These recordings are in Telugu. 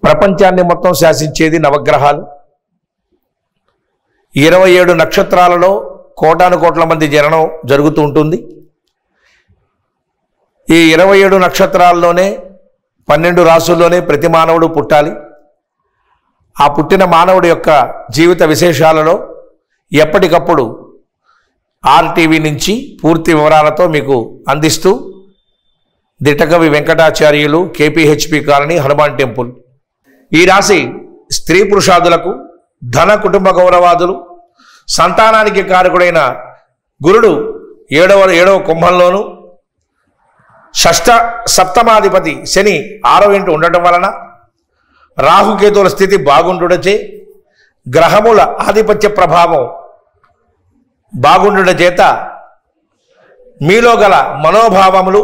ప్రపంచాన్ని మొత్తం శాసించేది నవగ్రహాలు ఇరవై ఏడు నక్షత్రాలలో కోటాను కోట్ల మంది జననం జరుగుతూ ఉంటుంది ఈ ఇరవై ఏడు నక్షత్రాల్లోనే పన్నెండు రాసుల్లోనే ప్రతి మానవుడు పుట్టాలి ఆ పుట్టిన మానవుడి యొక్క జీవిత విశేషాలలో ఎప్పటికప్పుడు ఆర్టీవీ నుంచి పూర్తి వివరాలతో మీకు అందిస్తూ Dittakavi Venkatacharyulu KPHB colony Hanuman temple ఈ రాశి స్త్రీ పురుషాదులకు ధన కుటుంబ గౌరవాదులు సంతానానికి కారకుడైన గురుడు ఏడవ ఏడవ కుంభంలోను షష్ట సప్తమాధిపతి శని ఆరో ఇంటి ఉండటం వలన రాహుకేతువుల స్థితి బాగుండుటచే గ్రహముల ఆధిపత్య ప్రభావం బాగుండుట చేత మీలో గల మనోభావములు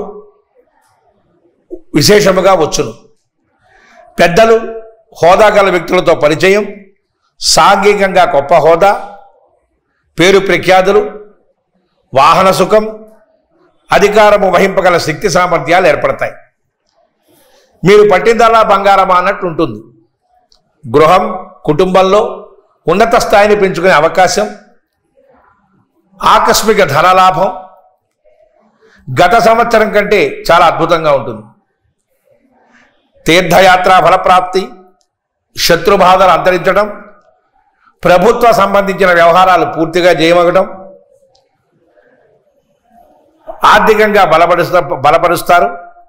విశేషముగా వచ్చును పెద్దలు హోదా గల వ్యక్తులతో పరిచయం సాంఘికంగా గొప్ప హోదా పేరు ప్రఖ్యాతులు వాహన సుఖం అధికారము వహింపగల శక్తి సామర్థ్యాలు ఏర్పడతాయి మీరు పట్టిందల్లా బంగారమా అన్నట్టు ఉంటుంది గృహం కుటుంబంలో ఉన్నత స్థాయిని పెంచుకునే అవకాశం ఆకస్మిక ధనలాభం గత సంవత్సరం కంటే చాలా అద్భుతంగా ఉంటుంది తీర్థయాత్ర ఫలప్రాప్తి శత్రుబాధలు అంతరించడం ప్రభుత్వ సంబంధించిన వ్యవహారాలు పూర్తిగా జయమగడం ఆర్థికంగా బలపరుస్తా బలపరుస్తారు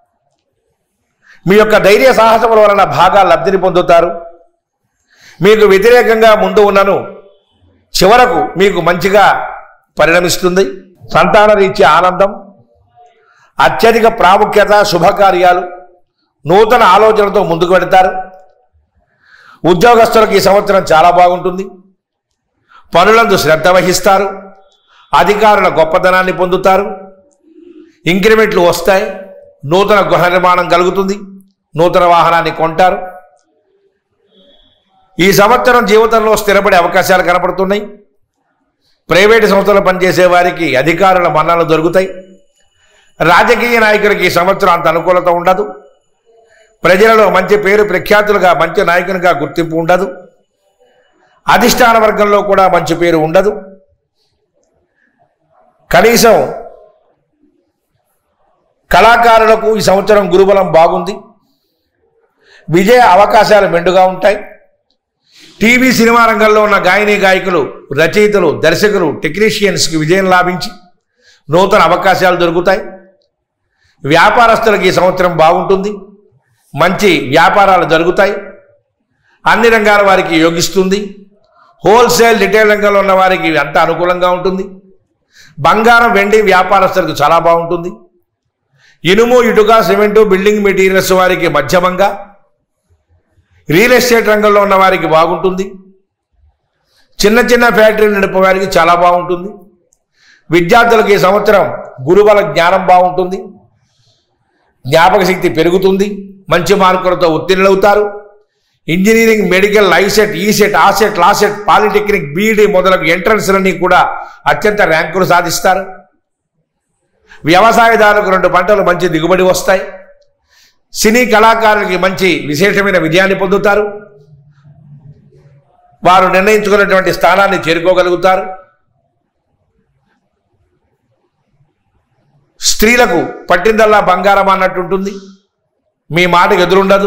మీ యొక్క ధైర్య సాహసముల వలన బాగా లబ్ధిని పొందుతారు మీకు వ్యతిరేకంగా ముందు ఉన్నను చివరకు మీకు మంచిగా పరిణమిస్తుంది సంతాన రీత్యా ఆనందం అత్యధిక ప్రాముఖ్యత శుభకార్యాలు నూతన ఆలోచనలతో ముందుకు వెళతారు ఉద్యోగస్తులకు ఈ సంవత్సరం చాలా బాగుంటుంది పనులందు శ్రద్ధ వహిస్తారు అధికారుల గొప్పతనాన్ని పొందుతారు ఇంక్రిమెంట్లు వస్తాయి నూతన గృహ నిర్మాణం కలుగుతుంది నూతన వాహనాన్ని కొంటారు ఈ సంవత్సరం జీవితంలో స్థిరపడే అవకాశాలు కనపడుతున్నాయి ప్రైవేటు సంస్థలు పనిచేసే వారికి అధికారుల మన్నలు దొరుకుతాయి రాజకీయ నాయకులకి ఈ సంవత్సరం అంత అనుకూలత ఉండదు ప్రజలలో మంచి పేరు ప్రఖ్యాతులుగా మంచి నాయకునిగా గుర్తింపు ఉండదు అధిష్టాన వర్గంలో కూడా మంచి పేరు ఉండదు కనీసం కళాకారులకు ఈ సంవత్సరం గురుబలం బాగుంది విజయ అవకాశాలు మెండుగా ఉంటాయి టీవీ సినిమా రంగంలో ఉన్న గాయని గాయకులు రచయితలు దర్శకులు టెక్నీషియన్స్కి విజయం లాభించి నూతన అవకాశాలు దొరుకుతాయి వ్యాపారస్తులకు ఈ సంవత్సరం బాగుంటుంది మంచి వ్యాపారాలు జరుగుతాయి అన్ని రంగాల వారికి యోగిస్తుంది హోల్సేల్ రిటైల్ రంగంలో ఉన్న వారికి అంత అనుకూలంగా ఉంటుంది బంగారం వెండి వ్యాపారస్తులకు చాలా బాగుంటుంది ఇనుము ఇటుక సిమెంటు బిల్డింగ్ మెటీరియల్స్ వారికి మధ్యమంగా రియల్ ఎస్టేట్ రంగంలో ఉన్న వారికి బాగుంటుంది చిన్న చిన్న ఫ్యాక్టరీలు నడిపే వారికి చాలా బాగుంటుంది విద్యార్థులకు ఈ సంవత్సరం గురుబల జ్ఞానం బాగుంటుంది జ్ఞాపక శక్తి పెరుగుతుంది మంచి మార్కులతో ఉత్తీర్ణులవుతారు ఇంజనీరింగ్ మెడికల్ ఐసెట్ ఈసెట్ ఆసెట్ లాసెట్ పాలిటెక్నిక్ బీఈడి మొదలగు ఎంట్రన్స్లన్నీ కూడా అత్యంత ర్యాంకులు సాధిస్తారు వ్యవసాయదారులకు రెండు పంటలు మంచి దిగుబడి వస్తాయి సినీ కళాకారులకి మంచి విశేషమైన విజయాన్ని పొందుతారు వారు నిర్ణయించుకున్నటువంటి స్థానాన్ని చేరుకోగలుగుతారు స్త్రీలకు పట్టిందల్లా బంగారం అన్నట్టు ఉంటుంది మీ మాటకు ఎదురుండదు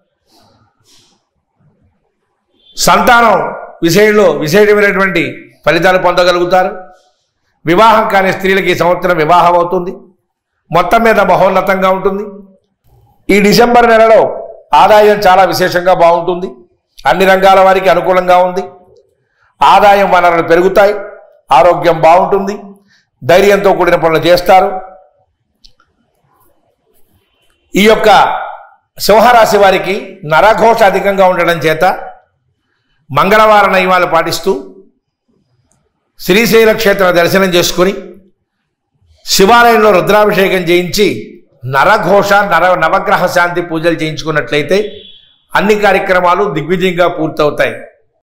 సంతానం విషయంలో విశేషమైనటువంటి ఫలితాలు పొందగలుగుతారు వివాహం కాని స్త్రీలకి ఈ సంవత్సరం వివాహం అవుతుంది మొత్తం మీద మహోన్నతంగా ఉంటుంది ఈ డిసెంబర్ నెలలో ఆదాయం చాలా విశేషంగా బాగుంటుంది అన్ని రంగాల వారికి అనుకూలంగా ఉంది ఆదాయం వనరులు పెరుగుతాయి ఆరోగ్యం బాగుంటుంది ధైర్యంతో కూడిన పనులు చేస్తారు ఈ యొక్క సింహరాశి వారికి నరఘోష అధికంగా ఉండడం చేత మంగళవార నయమాలు పాటిస్తూ శ్రీశైల క్షేత్ర దర్శనం చేసుకుని శివాలయంలో రుద్రాభిషేకం చేయించి నరఘోష నర నవగ్రహ శాంతి పూజలు చేయించుకున్నట్లయితే అన్ని కార్యక్రమాలు దిగ్విజయంగా పూర్తవుతాయి